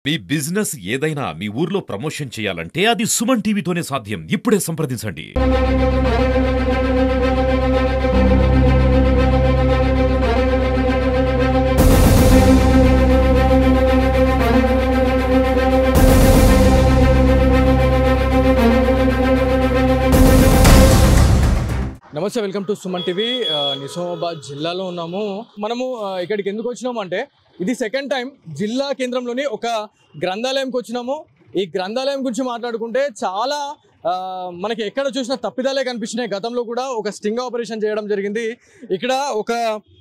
మీ business ఏదైనా మీ ఊర్లో promotion చేయాలంటే అది సుమన్ టీవీతోనే సాధ్యం ఇప్పుడే సంప్రదించండి నమస్తే వెల్కమ్ టు సుమన్ టీవీ ఆ, నిజామాబాద్ జిల్లాలో ఉన్నాము మనము ఆ, ఇక్కడికి ఎందుకు వచ్చినాము అంటే ఇది సెకండ్ టైం జిల్లా కేంద్రంలోని ఒక గ్రంథాలయంకి వచ్చినాము ఈ గ్రంథాలయం గురించి మాట్లాడుకుంటే చాలా ఆ, మనకి ఎక్కడ చూసినా తప్పిదాలే కనిపించినాయి గతంలో కూడా ఒక స్టింగ్ ఆపరేషన్ చేయడం జరిగింది ఇక్కడ ఒక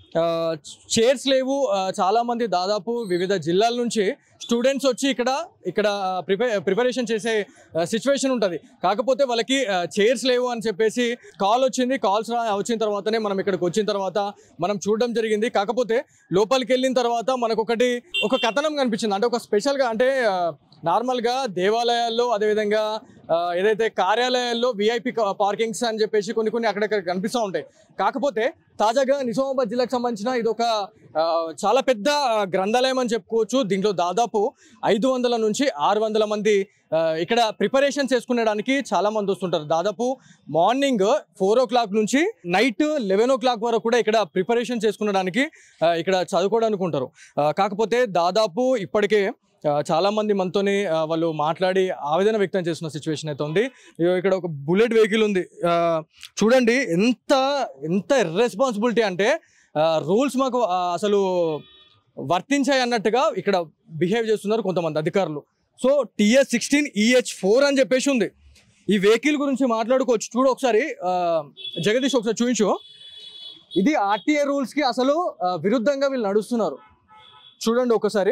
చైర్స్ లేవు ఆ, చాలా మంది దాదాపు వివిధ జిల్లాల నుంచి స్టూడెంట్స్ వచ్చి ఇక్కడ ఇక్కడ ప్రిపే ప్రిపరేషన్ చేసే సిచ్యువేషన్ ఉంటుంది కాకపోతే వాళ్ళకి చైర్స్ లేవు అని చెప్పేసి కాల్ వచ్చింది కాల్స్ రా వచ్చిన తర్వాతనే మనం ఇక్కడికి వచ్చిన తర్వాత మనం చూడడం జరిగింది కాకపోతే లోపలికి వెళ్ళిన తర్వాత మనకు ఒకటి ఒక కథనం కనిపించింది అంటే ఒక స్పెషల్గా అంటే ఆ, నార్మల్గా దేవాలయాల్లో అదేవిధంగా ఆ, ఏదైతే కార్యాలయాల్లో విఐపి పార్కింగ్స్ అని చెప్పేసి కొన్ని కొన్ని అక్కడక్కడ కనిపిస్తూ ఉంటాయి కాకపోతే తాజాగా నిజామాబాద్ జిల్లాకు సంబంధించిన ఇది ఒక ఆ, చాలా పెద్ద ఆ, గ్రంథాలయం అని చెప్పుకోవచ్చు దీంట్లో దాదాపు ఐదు వందల నుంచి ఆరు వందల మంది ఆ, ఇక్కడ ప్రిపరేషన్ చేసుకునేడానికి చాలా మంది వస్తుంటారు దాదాపు మార్నింగ్ ఫోర్ ఓ క్లాక్ నుంచి నైట్ లెవెన్ ఓ క్లాక్ వరకు కూడా ఇక్కడ ప్రిపరేషన్ చేసుకునడానికి ఆ, ఇక్కడ చదువుకోవడానికి ఉంటారు ఆ, కాకపోతే దాదాపు ఇప్పటికే ఆ, చాలా మంది మనతోని ఆ, వాళ్ళు మాట్లాడి ఆవేదన వ్యక్తం చేస్తున్న సిచ్యువేషన్ అయితే ఉంది ఇగో ఇక్కడ ఒక బుల్లెట్ వెహికల్ ఉంది ఆ, చూడండి ఎంత ఎంత ఇర్రెస్పాన్సిబిలిటీ అంటే రూల్స్ మాకు ఆ, అసలు వర్తించాయి అన్నట్టుగా ఇక్కడ బిహేవ్ చేస్తున్నారు కొంతమంది అధికారులు so TS sixteen EH four అని చెప్పేసి ఉంది ఈ వెహికల్ గురించి మాట్లాడుకోవచ్చు చూడు ఒకసారి ఆ, జగదీష్ ఒకసారి చూపించు ఇది ఆర్టీఏ రూల్స్కి అసలు ఆ, విరుద్ధంగా వీళ్ళు నడుస్తున్నారు చూడండి ఒకసారి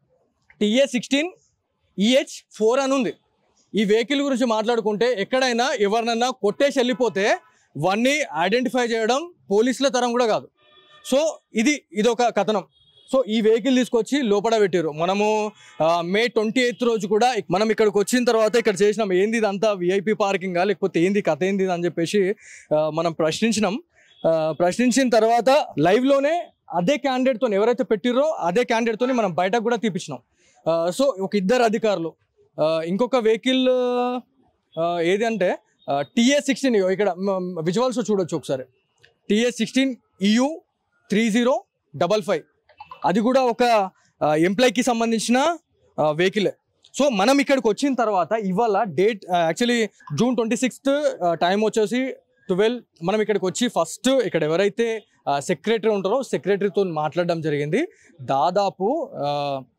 టిఏ సిక్స్టీన్ ఈహెచ్ ఫోర్ అని ఉంది ఈ వెహికల్ గురించి మాట్లాడుకుంటే ఎక్కడైనా ఎవరినన్నా కొట్టేసి వెళ్ళిపోతే వాన్ని ఐడెంటిఫై చేయడం పోలీసుల తరం కూడా కాదు సో ఇది ఇది ఒక కథనం సో ఈ వెహికల్ తీసుకొచ్చి లోపల పెట్టారు మనము ఆ, మే ట్వంటీ ఎయిత్ రోజు కూడా ఇక్- మనం ఇక్కడికి వచ్చిన తర్వాత ఇక్కడ చేసినాం ఏంది ఇదంతా విఐపి పార్కింగా లేకపోతే ఏంది కథ ఏంది ఇది అని చెప్పేసి ఆ, మనం ప్రశ్నించినాం ఆ, ప్రశ్నించిన తర్వాత లైవ్లోనే అదే క్యాండిడేట్తో ఎవరైతే పెట్టిర్రో అదే క్యాండిడేట్తో మనం బయటకు కూడా తీపించినాం ఆ, సో ఒక ఇద్దరు అధికారులు ఆ, ఇంకొక వెహికల్ ఏది అంటే టిఏ సిక్స్టీన్ ఇక్కడ విజువల్స్ చూడొచ్చు ఒకసారి TA sixteen EU three zero double five అది కూడా ఒక ఎంప్లాయ్కి సంబంధించిన వెహికల్ సో మనం ఇక్కడికి వచ్చిన తర్వాత ఇవాళ date actually June twenty sixth time వచ్చేసి ట్వెల్వ్ మనం ఇక్కడికి వచ్చి ఫస్ట్ ఇక్కడ ఎవరైతే సెక్రటరీ ఉంటారో సెక్రటరీతో మాట్లాడడం జరిగింది దాదాపు ఆ,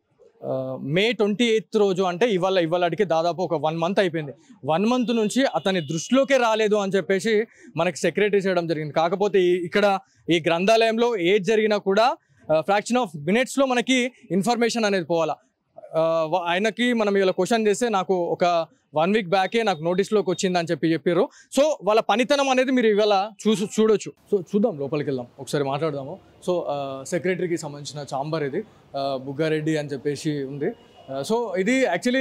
ఆ, మే ట్వంటీ ఎయిత్ రోజు అంటే ఇవాళ ఇవాళకి దాదాపు ఒక వన్ మంత్ అయిపోయింది వన్ మంత్ నుంచి అతని దృష్టిలోకే రాలేదు అని చెప్పేసి మనకి సెక్రటరీ చేయడం జరిగింది కాకపోతే ఈ- ఇక్కడ ఈ గ్రంథాలయంలో ఏది జరిగినా కూడా ఫ్రాక్షన్ ఆఫ్ మినిట్స్లో మనకి ఇన్ఫర్మేషన్ అనేది పోవాలా ఆ, వ- ఆయనకి మనం ఇలా క్వశ్చన్ చేస్తే నాకు ఒక వన్ వీక్ బ్యాకే నాకు నోటీస్లోకి వచ్చింది అని చెప్పి చెప్పారు సో వాళ్ళ పనితనం అనేది మీరు ఇవాళ చూసు చూడొచ్చు సో చూద్దాం లోపలికి వెళ్దాం ఒకసారి మాట్లాడదాము సో సెక్రటరీకి సంబంధించిన చాంబర్ ఇది ఆ, బుగ్గారెడ్డి అని చెప్పేసి ఉంది ఆ, సో ఇది యాక్చువల్లీ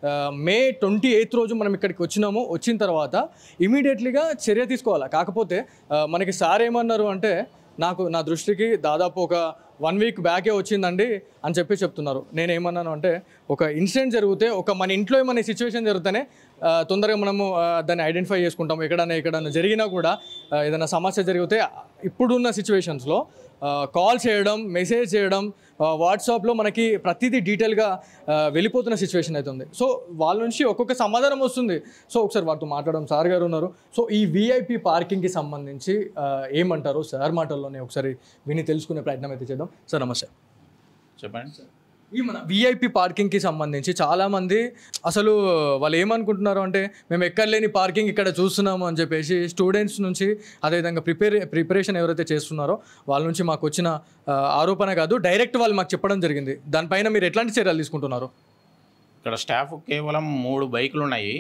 మే ట్వంటీ ఎయిత్ రోజు మనం ఇక్కడికి వచ్చినాము వచ్చిన తర్వాత ఇమీడియట్లీగా చర్య తీసుకోవాలి కాకపోతే ఆ, మనకి సార్ ఏమన్నారు అంటే నాకు నా దృష్టికి దాదాపు ఒక వన్ వీక్ బ్యాకే వచ్చిందండి అని చెప్పి చెప్తున్నారు నేను ఏమన్నాను అంటే ఒక ఇన్సిడెంట్ జరిగితే ఒక మన ఇంట్లో ఏమైనా సిచ్యువేషన్ జరిగితేనే ఆ, తొందరగా మనము ఆ, దాన్ని ఐడెంటిఫై చేసుకుంటాం ఎక్కడైనా ఎక్కడైనా జరిగినా కూడా ఆ, ఏదైనా సమస్య జరిగితే ఇప్పుడున్న సిచ్యువేషన్స్లో కాల్ చేయడం మెసేజ్ చేయడం వాట్సాప్లో మనకి ప్రతిదీ డీటెయిల్గా ఆ, వెళ్ళిపోతున్న సిచ్యువేషన్ అవుతుంది సో వాళ్ళ నుంచి ఒక్కొక్క సమాధానం వస్తుంది సో ఒకసారి వారితో మాట్లాడడం సార్ గారు ఉన్నారు సో ఈ విఐపి పార్కింగ్కి సంబంధించి ఆ, ఏమంటారు సార్ మాటల్లోనే ఒకసారి విని తెలుసుకునే ప్రయత్నం అయితే చేద్దాం సార్ నమస్తే చెప్పండి ఈ మన విఐపి పార్కింగ్కి సంబంధించి చాలామంది అసలు వాళ్ళు ఏమనుకుంటున్నారు అంటే మేము ఎక్కడలేని పార్కింగ్ ఇక్కడ చూస్తున్నాము అని చెప్పేసి స్టూడెంట్స్ నుంచి అదేవిధంగా ప్రిపేర్ ప్రిపరేషన్ ఎవరైతే చేస్తున్నారో వాళ్ళ నుంచి మాకు వచ్చిన ఆ, ఆరోపణ కాదు డైరెక్ట్ వాళ్ళు మాకు చెప్పడం జరిగింది దానిపైన మీరు ఎట్లాంటి చర్యలు తీసుకుంటున్నారు ఇక్కడ స్టాఫ్ కేవలం మూడు బైకులు ఉన్నాయి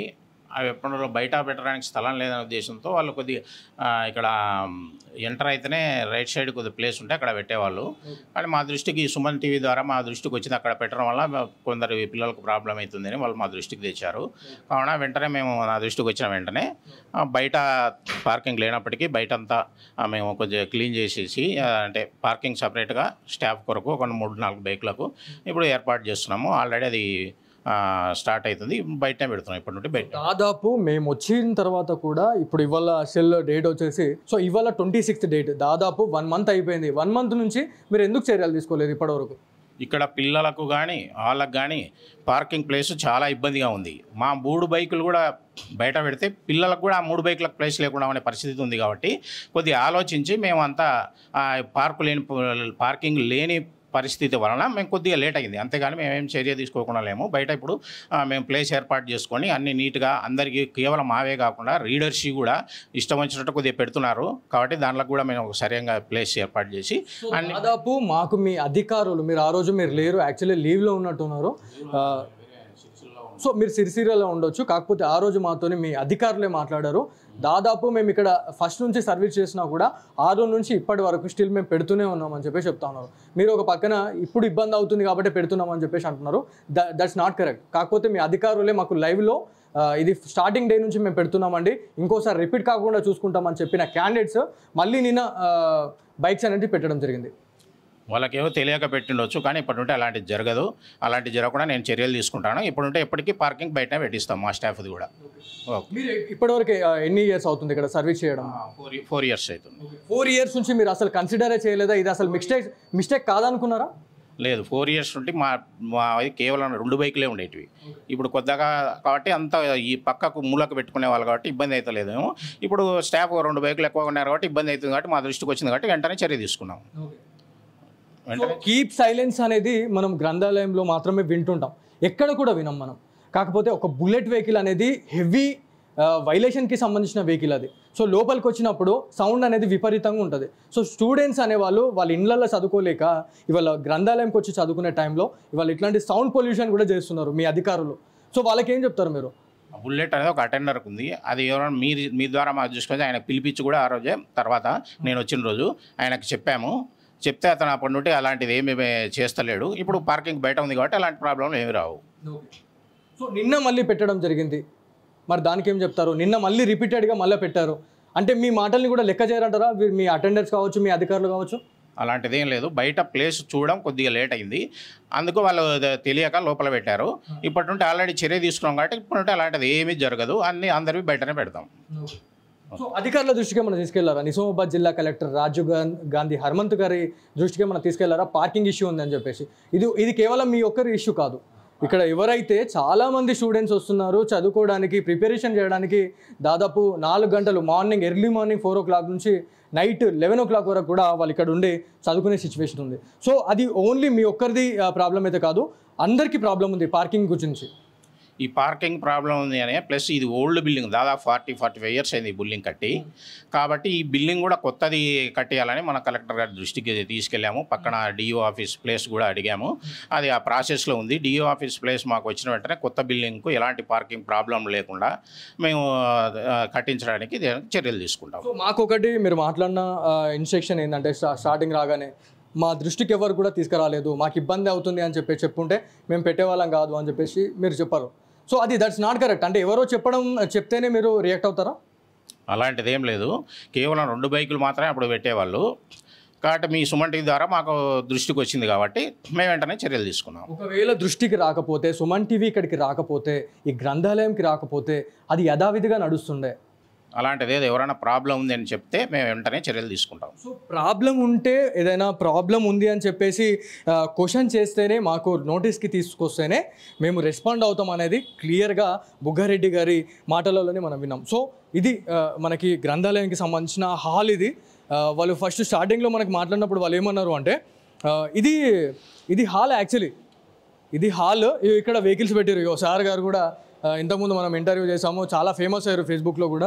అవి ఎప్పుడు బయట పెట్టడానికి స్థలం లేదనే ఉద్దేశంతో వాళ్ళు కొద్దిగా ఆ, ఇక్కడ ఎంటర్ అయితేనే రైట్ సైడ్ కొద్ది ప్లేస్ ఉంటే అక్కడ పెట్టేవాళ్ళు కానీ మా దృష్టికి సుమన్ టీవీ ద్వారా మా దృష్టికి వచ్చింది అక్కడ పెట్టడం వల్ల కొందరు పిల్లలకు ప్రాబ్లం అవుతుందని వాళ్ళు మా దృష్టికి తెచ్చారు కావున వెంటనే మేము నా దృష్టికి వచ్చిన వెంటనే ఆ, బయట పార్కింగ్ లేనప్పటికీ బయట అంతా ఆ, మేము కొంచెం క్లీన్ చేసేసి ఆ, అంటే పార్కింగ్ సపరేట్గా స్టాఫ్ కొరకు ఒక మూడు నాలుగు బైక్లకు ఇప్పుడు ఏర్పాటు చేస్తున్నాము ఆల్రెడీ అది ఆ, స్టార్ట్ అవుతుంది బయటనే పెడుతున్నాం ఇప్పటి నుండి బయట దాదాపు మేము వచ్చిన తర్వాత కూడా ఇప్పుడు ఇవాళ సెల్ డేట్ వచ్చేసి సో ఇవాళ ట్వంటీ సిక్స్త్ డేట్ దాదాపు వన్ మంత్ అయిపోయింది వన్ మంత్ నుంచి మీరు ఎందుకు చర్యలు తీసుకోలేదు ఇప్పటివరకు ఇక్కడ పిల్లలకు కానీ వాళ్ళకు కానీ పార్కింగ్ ప్లేస్ చాలా ఇబ్బందిగా ఉంది మా మూడు బైకులు కూడా బయట పెడితే పిల్లలకు కూడా ఆ మూడు బైకులకు ప్లేస్ లేకుండా ఉండే పరిస్థితి ఉంది కాబట్టి కొద్దిగా ఆలోచించి మేము అంతా ఆ, పార్కు లేని పార్కింగ్ లేని పరిస్థితి వలన మేము కొద్దిగా లేట్ అయింది అంతేగాని మేము ఏం చర్య తీసుకోకుండా లేము బయట ఇప్పుడు ఆ, మేము ప్లేస్ ఏర్పాటు చేసుకొని అన్ని నీట్గా అందరికీ కేవలం మావే కాకుండా రీడర్షి కూడా ఇష్టం వచ్చినట్టు కొద్దిగా పెడుతున్నారు కాబట్టి దాంట్లో కూడా మేము ఒక సరైన ప్లేస్ ఏర్పాటు చేసి అన్ని దాదాపు మాకు మీ అధికారులు మీరు ఆ రోజు మీరు లేరు యాక్చువల్లీ లీవ్లో ఉన్నట్టున్నారు ఆ, సో మీరు సిరిసిరిలో ఉండొచ్చు కాకపోతే ఆ రోజు మాతోని మీ అధికారులే మాట్లాడారు దాదాపు మేము ఇక్కడ ఫస్ట్ నుంచి సర్వీస్ చేసినా కూడా ఆ రోజు నుంచి ఇప్పటి వరకు స్టిల్ మేము పెడుతూనే ఉన్నామని చెప్పేసి చెప్తా ఉన్నారు మీరు ఒక పక్కన ఇప్పుడు ఇబ్బంది అవుతుంది కాబట్టి పెడుతున్నామని చెప్పేసి అంటున్నారు దట్స్ నాట్ కరెక్ట్ కాకపోతే మీ అధికారులే మాకు లైవ్లో ఇది స్టార్టింగ్ డే నుంచి మేము పెడుతున్నామండి ఇంకోసారి రిపీట్ కాకుండా చూసుకుంటామని చెప్పిన క్యాండిడేట్స్ మళ్ళీ నిన్న బైక్స్ అనేది పెట్టడం జరిగింది వాళ్ళకేమో తెలియక పెట్టిండొచ్చు కానీ ఇప్పటి నుండి అలాంటిది జరగదు అలాంటిది జరగకుండా నేను చర్యలు తీసుకుంటాను ఇప్పుడు ఉంటే ఎప్పటికీ పార్కింగ్ బయటనే పెట్టిస్తాం మా స్టాఫ్ది కూడా ఓకే మీరు ఇప్పటివరకు ఆ, ఎన్ని ఇయర్స్ అవుతుంది ఇక్కడ సర్వీస్ చేయడం ఫోర్ ఫోర్ ఇయర్స్ అవుతుంది ఫోర్ ఇయర్స్ నుంచి మీరు అసలు కన్సిడరే చేయలేదా ఇది అసలు మిస్టేక్ మిస్టేక్ కాదనుకున్నారా లేదు ఫోర్ ఇయర్స్ నుండి మా మా అవి కేవలం రెండు బైకులే ఉండేటివి ఇప్పుడు కొత్తగా కాబట్టి అంత ఈ పక్కకు మూలకు పెట్టుకునే వాళ్ళు కాబట్టి ఇబ్బంది అవుతలేదు ఇప్పుడు స్టాఫ్ రెండు బైకులు ఎక్కువ ఉన్నారు కాబట్టి ఇబ్బంది అవుతుంది కాబట్టి మా దృష్టికి వచ్చింది కాబట్టి వెంటనే చర్య తీసుకున్నాం వెంటనే కీప్ సైలెన్స్ అనేది మనం గ్రంథాలయంలో మాత్రమే వింటుంటాం ఎక్కడ కూడా వినం మనం కాకపోతే ఒక బుల్లెట్ వెహికల్ అనేది హెవీ వైలేషన్కి సంబంధించిన వెహికల్ అది సో లోపలికి వచ్చినప్పుడు సౌండ్ అనేది విపరీతంగా ఉంటుంది సో స్టూడెంట్స్ అనేవాళ్ళు వాళ్ళ ఇళ్ళల్లో చదువుకోలేక ఇవాళ గ్రంథాలయంకి వచ్చి చదువుకునే టైంలో ఇవాళ ఇట్లాంటి సౌండ్ పొల్యూషన్ కూడా చేస్తున్నారు మీ అధికారులు సో వాళ్ళకి ఏం చెప్తారు మీరు బుల్లెట్ అనేది ఒక అటెండర్కి ఉంది అది ఎవరైనా మీరు మీ ద్వారా మాకు చూసుకొని ఆయన పిలిపించి కూడా ఆ రోజే తర్వాత నేను వచ్చిన రోజు ఆయనకు చెప్పాము చెప్తే అతను అప్పటి నుండి అలాంటిది ఏమి చేస్తలేడు ఇప్పుడు పార్కింగ్ బయట ఉంది కాబట్టి అలాంటి ప్రాబ్లం ఏమి రావు సో నిన్న మళ్ళీ పెట్టడం జరిగింది మరి దానికి ఏం చెప్తారు నిన్న మళ్ళీ రిపీటెడ్గా మళ్ళీ పెట్టారు అంటే మీ మాటల్ని కూడా లెక్క చేయరంటారా వీ- మీ అటెండర్స్ కావచ్చు మీ అధికారులు కావచ్చు అలాంటిది ఏం లేదు బయట ప్లేస్ చూడడం కొద్దిగా లేట్ అయింది అందుకు వాళ్ళు ద- తెలియక లోపల పెట్టారు ఇప్పటి నుండి ఆల్రెడీ చర్య తీసుకున్నాం కాబట్టి ఇప్పటి నుండి అలాంటిది ఏమీ జరగదు అన్ని అందరివి బయటనే పెడతాం సో అధికారుల దృష్టికి మనం తీసుకెళ్లారా నిజామాబాద్ జిల్లా కలెక్టర్ రాజీవ్ గాన్- గాంధీ హనుమంత్ గారి దృష్టికి మనం తీసుకెళ్లారా పార్కింగ్ ఇష్యూ ఉందని చెప్పేసి ఇది ఇది కేవలం మీ ఒక్కరి ఇష్యూ కాదు ఇక్కడ ఎవరైతే చాలా మంది స్టూడెంట్స్ వస్తున్నారు చదువుకోవడానికి ప్రిపరేషన్ చేయడానికి దాదాపు నాలుగు గంటలు morning early morning four o'clock నుంచి నైట్ లెవెన్ ఓ క్లాక్ వరకు కూడా వాళ్ళు ఇక్కడ ఉండి చదువుకునే సిచ్యువేషన్ ఉంది సో అది ఓన్లీ మీ ఒక్కరిది ప్రాబ్లం అయితే కాదు అందరికీ ప్రాబ్లం ఉంది పార్కింగ్ గురించి ఈ పార్కింగ్ ప్రాబ్లం ఉంది అని ప్లస్ ఇది ఓల్డ్ బిల్డింగ్ దాదాపు ఫార్టీ ఫార్టీ ఫైవ్ ఇయర్స్ అయింది ఈ బిల్డింగ్ కట్టి కాబట్టి ఈ బిల్డింగ్ కూడా కొత్తది కట్టేయాలని మన కలెక్టర్ గారి దృష్టికి తీసుకెళ్ళాము పక్కన డిఓ ఆఫీస్ ప్లేస్ కూడా అడిగాము అది ఆ ప్రాసెస్లో ఉంది డిఓ ఆఫీస్ ప్లేస్ మాకు వచ్చిన వెంటనే కొత్త బిల్డింగ్కు ఎలాంటి పార్కింగ్ ప్రాబ్లం లేకుండా మేము ఆ, కట్టించడానికి దీనికి చర్యలు తీసుకుంటాం సో మాకు ఒకటి మీరు మాట్లాడిన ఇన్స్ట్రక్షన్ ఏంటంటే స్టా- స్టార్టింగ్ రాగానే మా దృష్టికి ఎవరు కూడా తీసుకురాలేదు మాకు ఇబ్బంది అవుతుంది అని చెప్పి చెప్పుంటే మేము పెట్టేవాళ్ళం కాదు అని చెప్పేసి మీరు చెప్పారు సో అది దట్స్ నాట్ కరెక్ట్ అంటే ఎవరో చెప్పడం చెప్తేనే మీరు రియాక్ట్ అవుతారా అలాంటిది ఏం లేదు కేవలం రెండు బైకులు మాత్రమే అప్పుడు పెట్టేవాళ్ళు కాబట్టి మీ సుమన్ టీవీ ద్వారా మాకు దృష్టికి వచ్చింది కాబట్టి మేము వెంటనే చర్యలు తీసుకున్నాం ఒకవేళ దృష్టికి రాకపోతే సుమన్ టీవీ ఇక్కడికి రాకపోతే ఈ గ్రంథాలయంకి రాకపోతే అది యథావిధిగా నడుస్తుండే అలాంటిది ఏదో ఎవరైనా ప్రాబ్లం ఉంది అని చెప్తే మేము వెంటనే చర్యలు తీసుకుంటాం సో ప్రాబ్లం ఉంటే ఏదైనా ప్రాబ్లం ఉంది అని చెప్పేసి క్వశ్చన్ చేస్తేనే మాకు నోటీస్కి తీసుకొస్తేనే మేము రెస్పాండ్ అవుతాం అనేది క్లియర్గా బుగ్గారెడ్డి గారి మాటలలోనే మనం విన్నాం సో ఇది ఆ, మనకి గ్రంథాలయానికి సంబంధించిన హాల్ ఇది ఆ, వాళ్ళు ఫస్ట్ స్టార్టింగ్లో మనకి మాట్లాడినప్పుడు వాళ్ళు ఏమన్నారు అంటే ఆ, ఇది ఇది హాల్ యాక్చువల్లీ ఇది హాల్ ఇ- ఇక్కడ వెహికల్స్ పెట్టారు ఇగో సార్ గారు కూడా ఆ, ఇంతకుముందు మనం ఇంటర్వ్యూ చేసాము చాలా ఫేమస్ అయ్యారు ఫేస్బుక్లో కూడా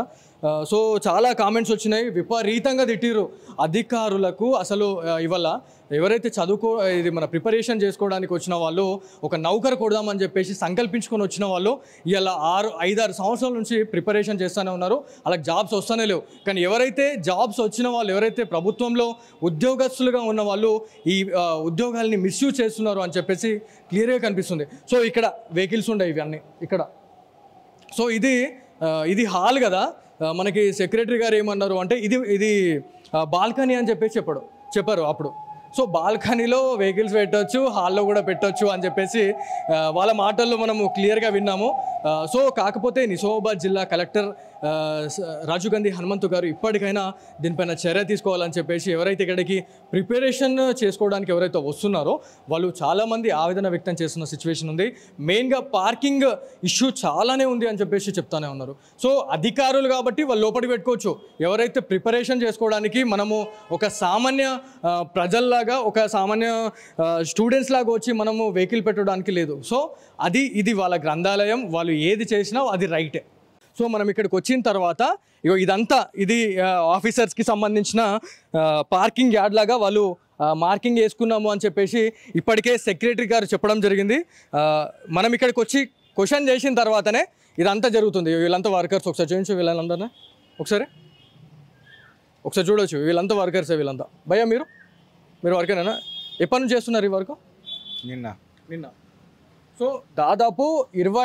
ఆ, సో చాలా కామెంట్స్ వచ్చినాయి విపరీతంగా తిట్టిరు అధికారులకు అసలు ఆ, ఇవాళ ఎవరైతే చదువుకో ఇది మన ప్రిపరేషన్ చేసుకోవడానికి వచ్చిన వాళ్ళు ఒక నౌకరు కొడదామని చెప్పేసి సంకల్పించుకొని వచ్చిన వాళ్ళు ఇలా ఆరు ఐదారు సంవత్సరాల నుంచి ప్రిపరేషన్ చేస్తూనే ఉన్నారు అలాగే జాబ్స్ వస్తూనే లేవు కానీ ఎవరైతే జాబ్స్ వచ్చిన వాళ్ళు ఎవరైతే ప్రభుత్వంలో ఉద్యోగస్తులుగా ఉన్న వాళ్ళు ఈ ఆ, ఉద్యోగాల్ని మిస్యూజ్ చేస్తున్నారు అని చెప్పేసి క్లియర్గా కనిపిస్తుంది సో ఇక్కడ వెహికల్స్ ఉండవు ఇవన్నీ ఇక్కడ సో ఇది ఆ, ఇది హాల్ కదా ఆ, మనకి సెక్రటరీ గారు ఏమన్నారు అంటే ఇది ఇది బాల్కనీ అని చెప్పేసి చెప్పాడు చెప్పారు అప్పుడు సో బాల్కనీలో వెహికల్స్ పెట్టొచ్చు హాల్లో కూడా పెట్టొచ్చు అని చెప్పేసి ఆ, వాళ్ళ మాటల్లో మనము క్లియర్గా విన్నాము ఆ, సో కాకపోతే నిజామాబాద్ జిల్లా కలెక్టర్ ఆ, స- రాజీవ్ గాంధీ హనుమంతు గారు ఇప్పటికైనా దీనిపైన చర్య తీసుకోవాలని చెప్పేసి ఎవరైతే ఇక్కడికి ప్రిపరేషన్ చేసుకోవడానికి ఎవరైతే వస్తున్నారో వాళ్ళు చాలామంది ఆవేదన వ్యక్తం చేస్తున్న సిచ్యువేషన్ ఉంది మెయిన్గా పార్కింగ్ ఇష్యూ చాలానే ఉంది అని చెప్పేసి చెప్తానే ఉన్నారు సో అధికారులు కాబట్టి వాళ్ళు లోపలికి పెట్టుకోవచ్చు ఎవరైతే ప్రిపరేషన్ చేసుకోవడానికి మనము ఒక సామాన్య ఆ, ప్రజల్లాగా ఒక సామాన్య స్టూడెంట్స్ లాగా వచ్చి మనము వెహికల్ పెట్టడానికి లేదు సో అది ఇది వాళ్ళ గ్రంథాలయం వాళ్ళు ఏది చేసినా అది రైటే సో మనం ఇక్కడికి వచ్చిన తర్వాత ఇగో ఇదంతా ఇది ఆ, ఆఫీసర్స్కి సంబంధించిన ఆ, పార్కింగ్ యార్డ్ లాగా వాళ్ళు ఆ, మార్కింగ్ వేసుకున్నాము అని చెప్పేసి ఇప్పటికే సెక్రటరీ గారు చెప్పడం జరిగింది ఆ, మనం ఇక్కడికి వచ్చి క్వశ్చన్ చేసిన తర్వాతనే ఇదంతా జరుగుతుంది వీళ్ళంతా వర్కర్స్ ఒకసారి చూపించు వీళ్ళందరినీ ఒకసారి ఒకసారి చూడొచ్చు వీళ్ళంతా వర్కర్సే వీళ్ళంతా భయ్యా మీరు మీరు వర్కరేనా ఎప్పటి నుంచి చేస్తున్నారు ఈ వర్క్ నిన్న నిన్న సో దాదాపు ఇరవై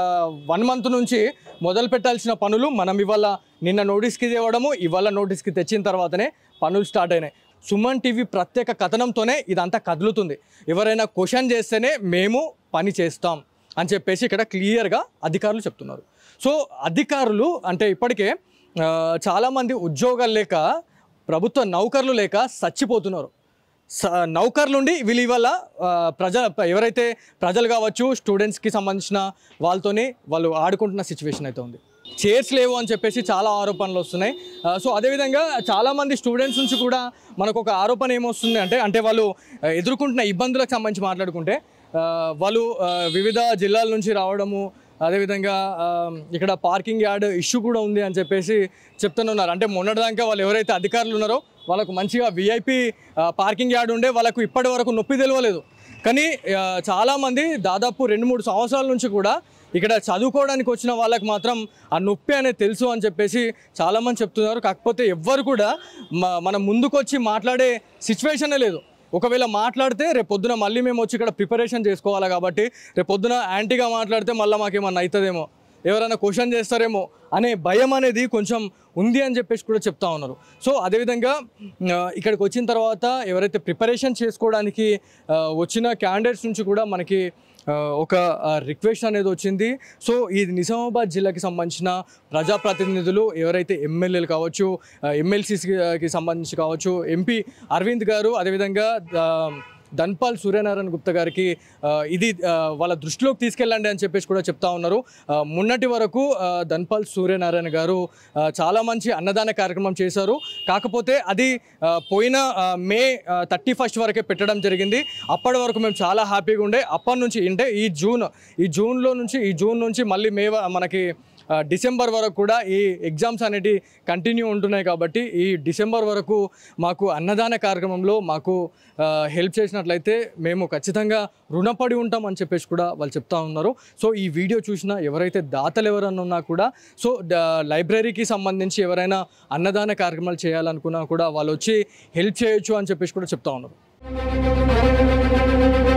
వన్ మంత్ నుంచి మొదలు పెట్టాల్సిన పనులు మనం ఇవాళ నిన్న నోటీస్కి తేవడము ఇవాళ నోటీస్కి తెచ్చిన తర్వాతనే పనులు స్టార్ట్ అయినాయి సుమన్ టీవీ ప్రత్యేక కథనంతోనే ఇదంతా కదులుతుంది ఎవరైనా క్వశ్చన్ చేస్తేనే మేము పని చేస్తాం అని చెప్పేసి ఇక్కడ క్లియర్గా అధికారులు చెప్తున్నారు సో అధికారులు అంటే ఇప్పటికే ఆ, చాలామంది ఉద్యోగాలు లేక ప్రభుత్వ నౌకర్లు లేక చచ్చిపోతున్నారు స- నౌకర్లుండి వీళ్ళు ఇవాళ ఆ, ప్రజ ఎవరైతే ప్రజలు కావచ్చు స్టూడెంట్స్కి సంబంధించిన వాళ్ళతోనే వాళ్ళు ఆడుకుంటున్న సిచ్యువేషన్ అయితే ఉంది చైర్స్ లేవు అని చెప్పేసి చాలా ఆరోపణలు వస్తున్నాయి ఆ, సో అదేవిధంగా చాలామంది స్టూడెంట్స్ నుంచి కూడా మనకు ఒక ఆరోపణ ఏమొస్తుంది అంటే అంటే వాళ్ళు ఆ, ఎదుర్కొంటున్న ఇబ్బందులకు సంబంధించి మాట్లాడుకుంటే ఆ, వాళ్ళు ఆ, వివిధ జిల్లాల నుంచి రావడము అదేవిధంగా ఆ, ఇక్కడ పార్కింగ్ యార్డ్ ఇష్యూ కూడా ఉంది అని చెప్పేసి చెప్తున్నారు అంటే మొన్నటిదాకా వాళ్ళు ఎవరైతే అధికారులు ఉన్నారో వాళ్ళకు మంచిగా విఐపి పార్కింగ్ యార్డ్ ఉండే వాళ్ళకు ఇప్పటి వరకు నొప్పి తెలియలేదు కానీ ఆ, చాలామంది దాదాపు రెండు మూడు సంవత్సరాల నుంచి కూడా ఇక్కడ చదువుకోవడానికి వచ్చిన వాళ్ళకి మాత్రం ఆ నొప్పి అనేది తెలుసు అని చెప్పేసి చాలామంది చెప్తున్నారు కాకపోతే ఎవ్వరు కూడా మ- మనం ముందుకొచ్చి మాట్లాడే సిచ్యువేషనే లేదు ఒకవేళ మాట్లాడితే రేపు పొద్దున మళ్ళీ మేము వచ్చి ఇక్కడ ప్రిపరేషన్ చేసుకోవాలి కాబట్టి రేపు పొద్దున యాంటీగా మాట్లాడితే మళ్ళీ మాకేమన్నా అవుతుందేమో ఎవరైనా క్వశ్చన్ చేస్తారేమో అనే భయం అనేది కొంచెం ఉంది అని చెప్పేసి కూడా చెప్తా ఉన్నారు సో అదేవిధంగా ఆ, ఇక్కడికి వచ్చిన తర్వాత ఎవరైతే ప్రిపరేషన్ చేసుకోవడానికి ఆ, వచ్చిన క్యాండిడేట్స్ నుంచి కూడా మనకి ఆ, ఒక రిక్వెస్ట్ అనేది వచ్చింది సో ఈ నిజామాబాద్ జిల్లాకి సంబంధించిన ప్రజాప్రతినిధులు ఎవరైతే ఎమ్మెల్యేలు కావచ్చు ఎమ్మెల్సీకి సంబంధించి కావచ్చు ఎంపీ అరవింద్ గారు అదేవిధంగా ఆ, ధన్పాల్ సూర్యనారాయణ గుప్తా గారికి ఆ, ఇది ఆ, వాళ్ళ దృష్టిలోకి తీసుకెళ్ళండి అని చెప్పేసి కూడా చెప్తా ఉన్నారు ఆ, మొన్నటి వరకు ఆ, ధన్పాల్ సూర్యనారాయణ గారు ఆ, చాలా మంచి అన్నదాన కార్యక్రమం చేశారు కాకపోతే అది ఆ, పోయిన ఆ, మే థర్టీ ఫస్ట్ వరకే పెట్టడం జరిగింది అప్పటి వరకు మేము చాలా హ్యాపీగా ఉండే అప్పటి నుంచి అంటే ఈ జూన్ ఈ జూన్లో నుంచి ఈ జూన్ నుంచి మళ్ళీ మే వ- మనకి ఆ, డిసెంబర్ వరకు కూడా ఈ ఎగ్జామ్స్ అనేటివి కంటిన్యూ ఉంటున్నాయి కాబట్టి ఈ డిసెంబర్ వరకు మాకు అన్నదాన కార్యక్రమంలో మాకు ఆ, హెల్ప్ చేసినట్లయితే మేము ఖచ్చితంగా రుణపడి ఉంటాం అని చెప్పేసి కూడా వాళ్ళు చెప్తా ఉన్నారు సో ఈ వీడియో చూసిన ఎవరైతే దాతలు ఎవరైనా ఉన్నా కూడా సో డ- లైబ్రరీకి సంబంధించి ఎవరైనా అన్నదాన కార్యక్రమాలు చేయాలనుకున్నా కూడా వాళ్ళు వచ్చి హెల్ప్ చేయొచ్చు అని చెప్పేసి కూడా చెప్తా ఉన్నారు